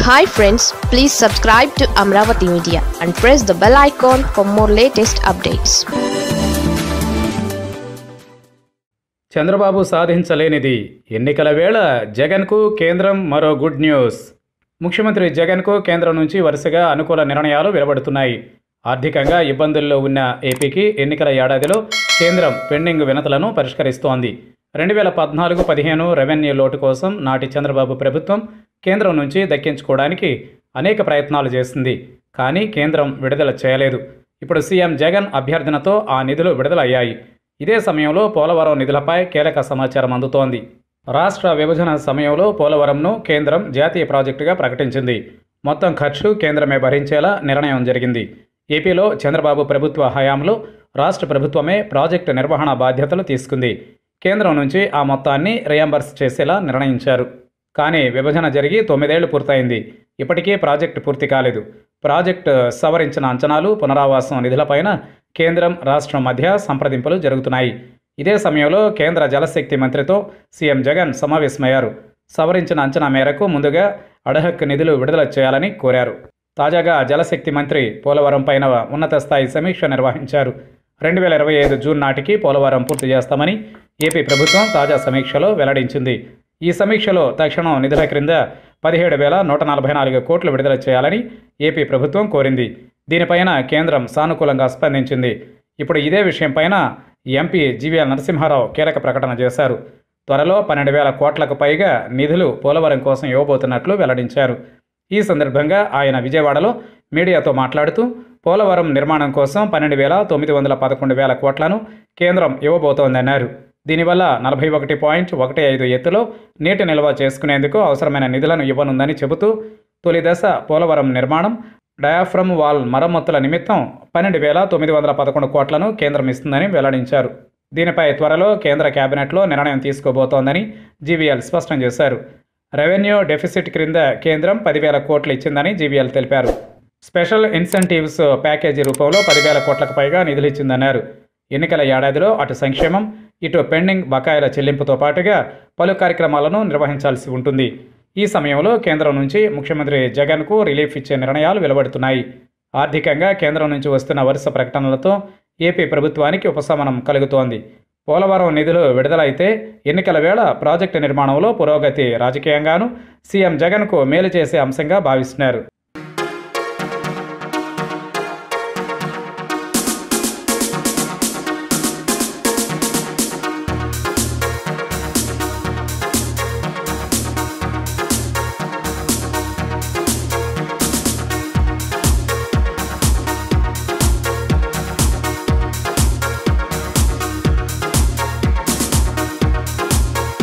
hi friends please subscribe to Amaravati media and press the bell icon for more latest updates Chandrababu సాధించలేనిది ఎన్నికల వేళ జగన్కు కేంద్రం మరో గుడ్ న్యూస్ ముఖ్యమంత్రి జగన్కు కేంద్రం నుంచి వరుసగా అనుకూల నిర్ణయాలు వెలువడుతున్నాయి ఆర్థికంగా ఇబ్బందుల్లో ఉన్న ఏపీకి ఎన్నికల ఏడాదిలో కేంద్రం పెండింగ్ వినతులను పరిష్కరిస్తోంది రెండు వేల పద్నాలుగు పదిహేను రెవెన్యూ లోటు కోసం నాటి చంద్రబాబు ప్రభుత్వం కేంద్రం నుంచి దక్కించుకోవడానికి అనేక ప్రయత్నాలు చేసింది కానీ కేంద్రం విడుదల చేయలేదు ఇప్పుడు సీఎం జగన్ అభ్యర్థనతో ఆ నిధులు విడుదలయ్యాయి ఇదే సమయంలో పోలవరం నిధులపై కీలక సమాచారం అందుతోంది రాష్ట్ర విభజన సమయంలో పోలవరంను కేంద్రం జాతీయ ప్రాజెక్టుగా ప్రకటించింది మొత్తం ఖర్చు కేంద్రమే భరించేలా నిర్ణయం జరిగింది ఏపీలో చంద్రబాబు ప్రభుత్వ హయాంలో రాష్ట్ర ప్రభుత్వమే ప్రాజెక్టు నిర్వహణ బాధ్యతలు తీసుకుంది కేంద్రం నుంచి ఆ మొత్తాన్ని రియంబర్స్ చేసేలా నిర్ణయించారు కానీ విభజన జరిగి తొమ్మిదేళ్లు పూర్తయింది ఇప్పటికీ ప్రాజెక్టు పూర్తి కాలేదు ప్రాజెక్టు సవరించిన అంచనాలు పునరావాసం నిధులపైన కేంద్రం రాష్ట్రం మధ్య సంప్రదింపులు జరుగుతున్నాయి ఇదే సమయంలో కేంద్ర జలశక్తి మంత్రితో సీఎం జగన్ సమావేశమయ్యారు సవరించిన అంచనా మేరకు ముందుగా అడహక్ నిధులు విడుదల చేయాలని కోరారు తాజాగా జలశక్తి మంత్రి పోలవరం పైన ఉన్నత స్థాయి సమీక్ష నిర్వహించారు రెండు వేల ఇరవై ఐదు జూన్ నాటికి పోలవరం పూర్తి చేస్తామని ఏపీ ప్రభుత్వం తాజా సమీక్షలో వెల్లడించింది ఈ సమీక్షలో తక్షణం నిధుల క్రింద పదిహేడు వేల నూట నలభై నాలుగు కోట్లు విడుదల చేయాలని ఏపీ ప్రభుత్వం కోరింది దీనిపైన కేంద్రం సానుకూలంగా స్పందించింది ఇప్పుడు ఇదే విషయంపైన ఎంపీ జీవీఎల్ నరసింహారావు కీలక ప్రకటన చేశారు త్వరలో పన్నెండు వేల కోట్లకు పైగా నిధులు పోలవరం కోసం ఇవ్వబోతున్నట్లు వెల్లడించారు ఈ సందర్భంగా ఆయన విజయవాడలో మీడియాతో మాట్లాడుతూ పోలవరం నిర్మాణం కోసం పన్నెండు వేల తొమ్మిది వందల పదకొండు వేల కోట్లను కేంద్రం ఇవ్వబోతోందన్నారు దీనివల్ల నలభై ఒకటి పాయింట్ ఒకటి ఐదు ఎత్తులో నీటి నిల్వ చేసుకునేందుకు అవసరమైన నిధులను ఇవ్వనుందని చెబుతూ తొలి దశ పోలవరం నిర్మాణం డయాఫ్రమ్ వాల్ మరమ్మతుల నిమిత్తం పన్నెండు వేల తొమ్మిది వందల పదకొండు కోట్లను కేంద్రం ఇస్తుందని వెల్లడించారు దీనిపై త్వరలో కేంద్ర కేబినెట్లో నిర్ణయం తీసుకోబోతోందని జీవీఎల్ స్పష్టం చేశారు రెవెన్యూ డెఫిసిట్ క్రింద కేంద్రం పదివేల కోట్లు ఇచ్చిందని జీవీఎల్ తెలిపారు స్పెషల్ ఇన్సెంటివ్స్ ప్యాకేజీ రూపంలో పదివేల కోట్లకు పైగా నిధులు ఇచ్చిందన్నారు ఎన్నికల ఏడాదిలో అటు సంక్షేమం ఇటు పెండింగ్ బకాయిల చెల్లింపుతో పాటుగా పలు కార్యక్రమాలను నిర్వహించాల్సి ఉంటుంది ఈ సమయంలో కేంద్రం నుంచి ముఖ్యమంత్రి జగన్కు రిలీఫ్ ఇచ్చే నిర్ణయాలు వెలువడుతున్నాయి ఆర్థికంగా కేంద్రం నుంచి వస్తున్న వరుస ప్రకటనలతో ఏపీ ప్రభుత్వానికి ఉపశమనం కలుగుతోంది పోలవరం నిధులు విడుదలైతే ఎన్నికల వేళ ప్రాజెక్టు నిర్మాణంలో పురోగతి రాజకీయంగాను సీఎం జగన్కు మేలు చేసే అంశంగా భావిస్తున్నారు